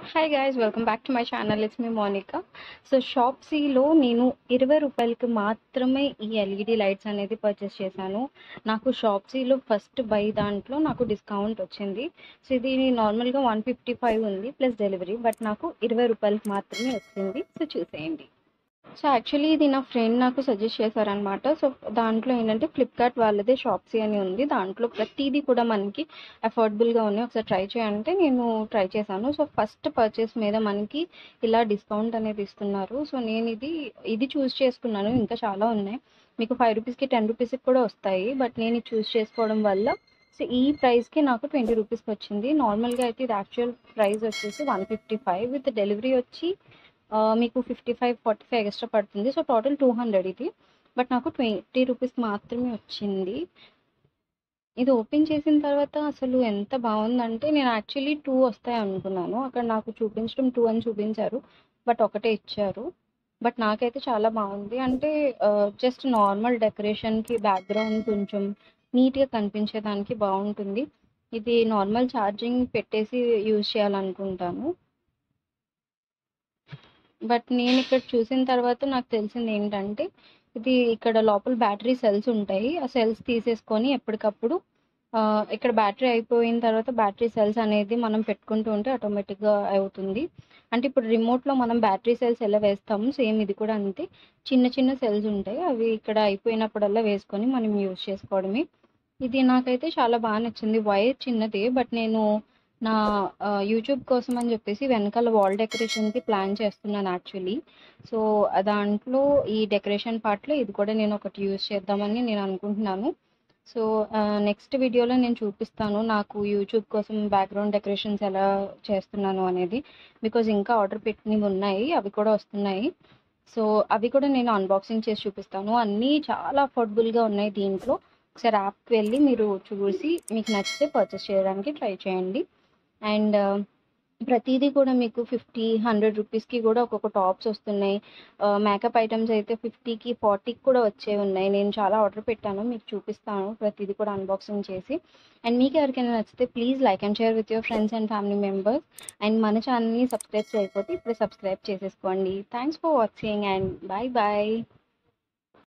hi guys welcome back to my channel it's me Monica so షాప్సీలో నేను ఇరవై రూపాయలకి మాత్రమే ఈ ఎల్ఈడి లైట్స్ అనేది పర్చేస్ చేశాను నాకు షాప్సీలో ఫస్ట్ బై దాంట్లో నాకు డిస్కౌంట్ వచ్చింది సో ఇది నార్మల్గా వన్ ఫిఫ్టీ ఫైవ్ ఉంది ప్లస్ డెలివరీ బట్ నాకు ఇరవై రూపాయలకి మాత్రమే వచ్చింది సో చూసేయండి సో యాక్చువల్లీ ఇది నా ఫ్రెండ్ నాకు సజెస్ట్ చేశారనమాట సో దాంట్లో ఏంటంటే ఫ్లిప్కార్ట్ వాళ్ళదే షాప్సీ అని ఉంది దాంట్లో ప్రతిదీ కూడా మనకి అఫోర్డబుల్గా ఉన్నాయి ఒకసారి ట్రై చేయంటే నేను ట్రై చేశాను సో ఫస్ట్ పర్చేస్ మీద మనకి ఇలా డిస్కౌంట్ అనేది ఇస్తున్నారు సో నేను ఇది ఇది చూస్ చేసుకున్నాను ఇంకా చాలా ఉన్నాయి మీకు ఫైవ్ రూపీస్కి టెన్ రూపీస్కి కూడా వస్తాయి బట్ నేను ఇది చూస్ చేసుకోవడం వల్ల సో ఈ ప్రైస్కి నాకు ట్వంటీ రూపీస్కి వచ్చింది నార్మల్గా అయితే ఇది యాక్చువల్ ప్రైస్ వచ్చేసి one fifty five with delivery వచ్చి ఆ, మీకు fifty five forty five extra పడుతుంది సో టోటల్ టూ హండ్రెడ్ ఇది బట్ నాకు ట్వంటీ రూపీస్ మాత్రమే వచ్చింది ఇది ఓపెన్ చేసిన తర్వాత అసలు ఎంత బాగుందంటే నేను యాక్చువల్లీ టూ వస్తాయి అనుకున్నాను అక్కడ నాకు చూపించడం టూ అని చూపించారు బట్ ఒకటే ఇచ్చారు బట్ నాకైతే చాలా బాగుంది అంటే జస్ట్ నార్మల్ డెకరేషన్కి బ్యాక్గ్రౌండ్ కొంచెం నీట్గా కనిపించేదానికి బాగుంటుంది ఇది నార్మల్ ఛార్జింగ్ పెట్టేసి యూజ్ చేయాలనుకుంటాను బట్ నేను ఇక్కడ చూసిన తర్వాత నాకు తెలిసింది ఏంటంటే ఇది ఇక్కడ లోపల బ్యాటరీ సెల్స్ ఉంటాయి ఆ సెల్స్ తీసేసుకొని ఎప్పటికప్పుడు ఆ, ఇక్కడ బ్యాటరీ అయిపోయిన తర్వాత బ్యాటరీ సెల్స్ అనేది మనం పెట్టుకుంటూ ఉంటే ఆటోమేటిక్గా అవుతుంది అంటే ఇప్పుడు రిమోట్లో మనం బ్యాటరీ సెల్స్ ఎలా వేస్తాము సేమ్ ఇది కూడా అంతే చిన్న చిన్న సెల్స్ ఉంటాయి అవి ఇక్కడ అయిపోయినప్పుడల్లా వేసుకొని మనం యూజ్ చేసుకోవడమే ఇది నాకైతే చాలా బాగా నచ్చింది వైర్ చిన్నదే బట్ నేను నా ఆ, యూట్యూబ్ కోసం అని చెప్పేసి వెనకాల వాల్ డెకరేషన్కి ప్లాన్ చేస్తున్నాను యాక్చువల్లీ సో ఆ దాంట్లో ఈ డెకరేషన్ పార్ట్లో ఇది కూడా నేను ఒకటి యూజ్ చేద్దామని నేను అనుకుంటున్నాను సో నెక్స్ట్ వీడియోలో నేను చూపిస్తాను నాకు యూట్యూబ్ కోసం బ్యాక్గ్రౌండ్ డెకరేషన్స్ ఎలా చేస్తున్నాను అనేది బికాజ్ ఇంకా ఆర్డర్ పెట్టినవి ఉన్నాయి అవి కూడా వస్తున్నాయి సో అవి కూడా నేను అన్బాక్సింగ్ చేసి చూపిస్తాను అన్నీ చాలా అఫోర్డబుల్గా ఉన్నాయి దీంట్లో ఒకసారి యాప్కి వెళ్ళి మీరు చూసి మీకు నచ్చితే పర్చేస్ చేయడానికి ట్రై చేయండి అండ్ ప్రతిదీ కూడా మీకు ఫిఫ్టీ హండ్రెడ్ రూపీస్కి కూడా ఒక్కొక్క టాప్స్ వస్తున్నాయి మేకప్ ఐటమ్స్ అయితే ఫిఫ్టీకి ఫార్టీకి కూడా వచ్చే ఉన్నాయి నేను చాలా ఆర్డర్ పెట్టాను మీకు చూపిస్తాను ప్రతిదీ కూడా అన్బాక్సింగ్ చేసి అండ్ మీకు ఎవరికైనా నచ్చితే please like and share with your friends and family members and మన ఛానల్ని సబ్స్క్రైబ్ చేయకపోతే ఇప్పుడే సబ్స్క్రైబ్ చేసేసుకోండి thanks for watching and bye bye